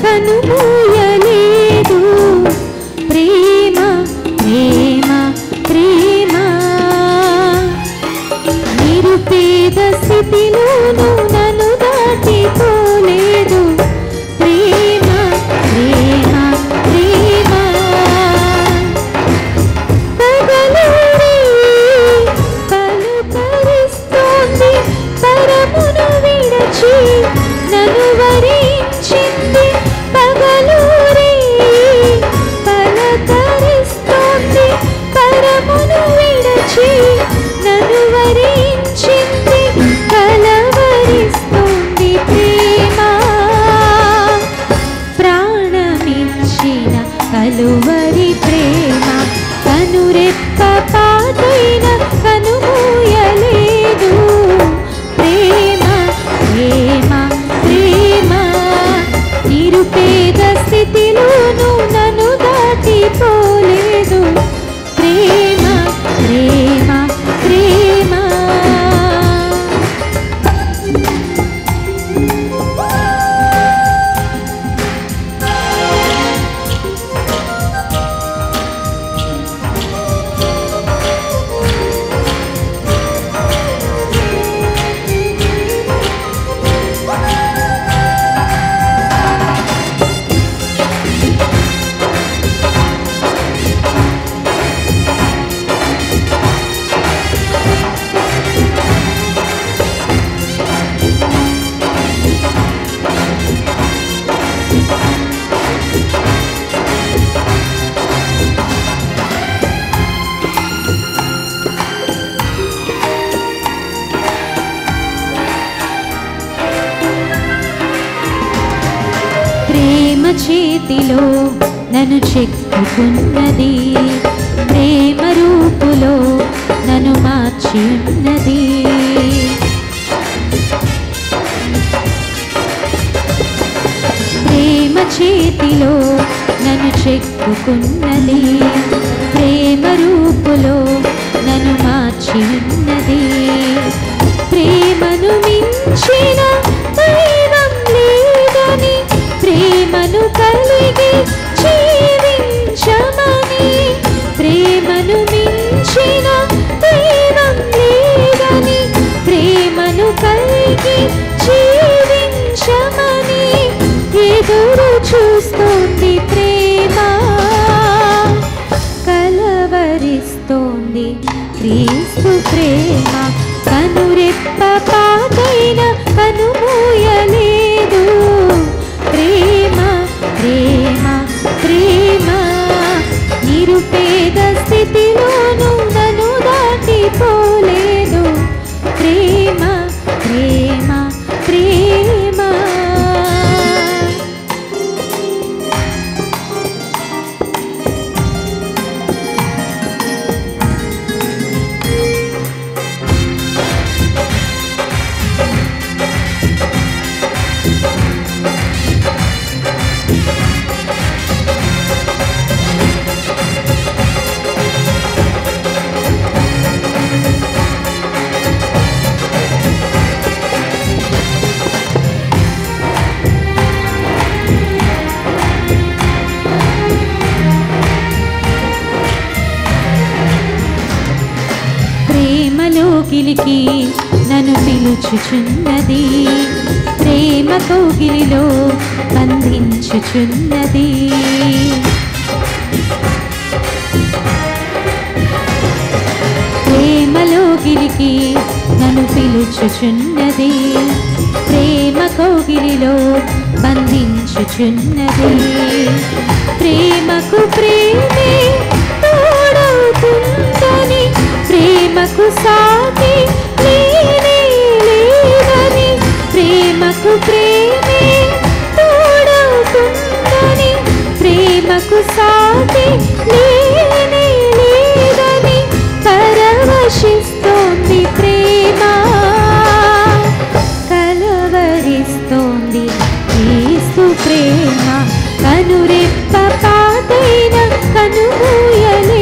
కనుమూయలేదు ప్రేమ ప్రేమ ప్రేమ నిరుపేద స్థితిలోనూ నన్ను దాటిపోలేదు ప్రేమ ప్రేమ ప్రేమ పగలూరి పలుకరిస్తోంది పరమును విడచి నన్ను వరించింది పగలూరి పలకరిస్తోంది పరమును విడచి నన్ను వరించింది కలవరిస్తోంది ప్రేమ ప్రాణమిచ్చిన కలువరి ప్రేమ కనురెప్ప పాటైన కనుమూయలేదు ప్రేమ ప్రేమ ప్రేమ నిరుపేద స్థితిలోనూ నన్ను దాటిపోలేదు ప్రేమ ప్రేమ ప్రేమ ప్రేమ చేతిలో నన్ను చెక్కుకున్నది ప్రేమ రూపులో నన్ను మార్చి ఉన్నది ప్రేమ చేతిలో నన్ను చెక్కుకున్నది ప్రేమ రూపులో నన్ను మార్చి ఉన్నది ప్రేమను మించిన దైవం లేదని ప్రేమను కలిగి జీవించమని ప్రేమను మించిన దైవం లేదని ప్రేమను కలిగి జీవించమని ఎదురు చూస్తోంది ప్రేమ కలవరిస్తోంది క్రీస్తు ప్రేమ కనురెప్ప పాటైన కనుమూయలేదు ప్రేమ ప్రేమ ప్రేమ నిరుపేద స్థితిలోనూ నన్ను దాటిపోలేదు ప్రేమ ప్రేమ ప్రేమ ప్రేమలోకిలికి నన్ను పిలుచుచున్నది ప్రేమ కౌగిలిలో బంధించుచున్నది ప్రేమలోకిలికి నన్ను పిలుచుచున్నది ప్రేమ కౌగిలిలో బంధించుచున్నది ప్రేమకు ప్రేమే తోడవుతుందని ప్రేమకు సాటి లేనే లేదని ప్రేమకు ప్రేమే తోడవుతుందని ప్రేమకు సాటి లేనే లేదని పరవశిస్తోంది ప్రేమ కలవరిస్తోంది క్రీస్తు ప్రేమ కనురెప్ప పాతైన కనుమూయలే